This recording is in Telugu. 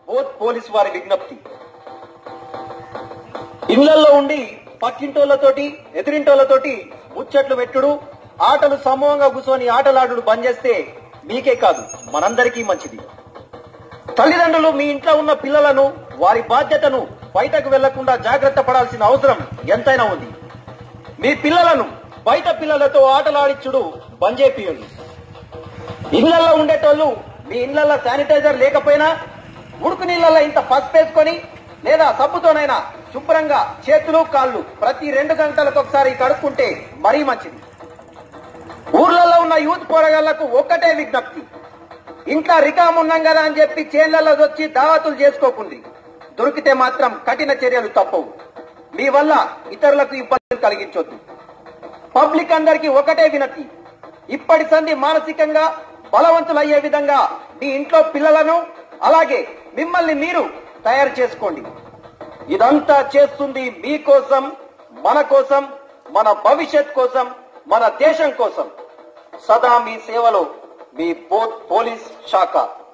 బోత్ పోలీస్ వారి విజ్ఞప్తి ఇళ్లలో ఉండి పక్కింటోళ్లతోటి ఎదిరింటోళ్లతోటి ముచ్చట్లు పెట్టుడు ఆటలు సమూహంగా కూర్చొని ఆటలాడుడు బంద్ చేస్తే మీకే కాదు మనందరికీ మంచిది తల్లిదండ్రులు మీ ఇంట్లో ఉన్న పిల్లలను వారి బాధ్యతను బయటకు వెళ్లకుండా జాగ్రత్త పడాల్సిన అవసరం ఎంతైనా ఉంది మీ పిల్లలను బయట పిల్లలతో ఆటలాడిచ్చుడు బంద్ చేపియండి ఇళ్లలో ఉండేటోళ్ళు మీ ఇళ్లలో శానిటైజర్ లేకపోయినా ఉడుకు నీళ్ళలో ఇంత పసుపు వేసుకొని లేదా సబ్బుతోనైనా శుభ్రంగా చేతులు కాళ్ళు ప్రతి రెండు గంటలకు ఒకసారి కడుక్కుంటే మరీ మంచిది ఊర్లలో ఉన్న యూత్ పోరగాళ్లకు ఒక్కటే విజ్ఞప్తి ఇంట్లో రికామ్ ఉన్నాం కదా అని చెప్పి చేన్లలో వచ్చి దావతులు చేసుకోకుంది దొరికితే మాత్రం కఠిన చర్యలు తప్పవు మీ వల్ల ఇతరులకు ఇబ్బందులు కలిగించొద్దు పబ్లిక్ అందరికీ ఒకటే వినతి ఇప్పటి సంధి మానసికంగా బలవంతులయ్యే విధంగా మీ ఇంట్లో పిల్లలను అలాగే మిమ్మల్ని మీరు తయారు చేసుకోండి ఇదంతా చేస్తుంది మీకోసం మన కోసం మన భవిష్యత్ కోసం మన దేశం కోసం సదా మీ సేవలో మీ పో- పోలీస్ శాఖ